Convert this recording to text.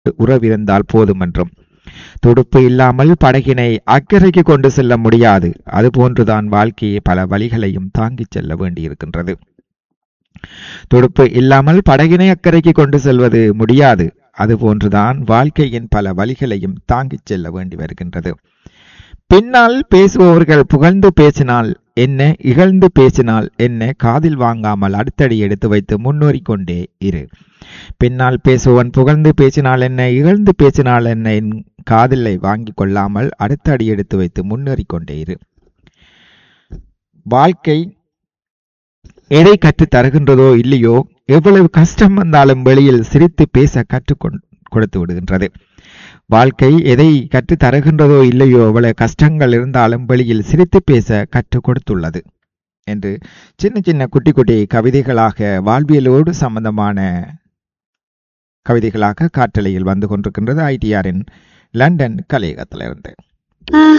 உறவிருந்தால் போதும் என்றும் துடுப்பு இல்லாமல் படகினை அக்கறைக்கு கொண்டு செல்ல முடியாது அதுபோன்றுதான் வாழ்க்கையை பல வழிகளையும் தாங்கிச் செல்ல வேண்டியிருக்கின்றது துடுப்பு இல்லாமல் படகினை அக்கறைக்கு கொண்டு செல்வது முடியாது அதுபோன்றுதான் வாழ்க்கையின் பல வழிகளையும் தாங்கிச் செல்ல வேண்டி வருகின்றது பின்னால் பேசுபவர்கள் புகழ்ந்து பேசினால் என்ன இகழ்ந்து பேசினால் என்ன காதில் வாங்காமல் அடுத்தடி எடுத்து வைத்து முன்னேறிக் கொண்டே இரு பின்னால் பேசுபவன் புகழ்ந்து பேசினால் என்ன இகழ்ந்து பேசினால் என்ன என் காதிலை வாங்கிக் கொள்ளாமல் அடுத்த அடி எடுத்து வைத்து முன்னேறிக் கொண்டே இரு வாழ்க்கை எதை கற்றுத் தருகின்றதோ இல்லையோ எவ்வளவு கஷ்டம் வந்தாலும் வெளியில் சிரித்து பேச கற்றுக் கொடுத்து விடுகின்றது வாழ்க்கை எதை கற்றுத் தருகின்றதோ இல்லையோ எவ்வளவு கஷ்டங்கள் இருந்தாலும் வெளியில் சிரித்து பேச கற்றுக் கொடுத்துள்ளது என்று சின்ன சின்ன குட்டி குட்டி கவிதைகளாக வாழ்வியலோடு சம்பந்தமான கவிதைகளாக காற்றலையில் வந்து கொண்டிருக்கின்றது ஐடிஆரின் லண்டன் கலையகத்திலிருந்து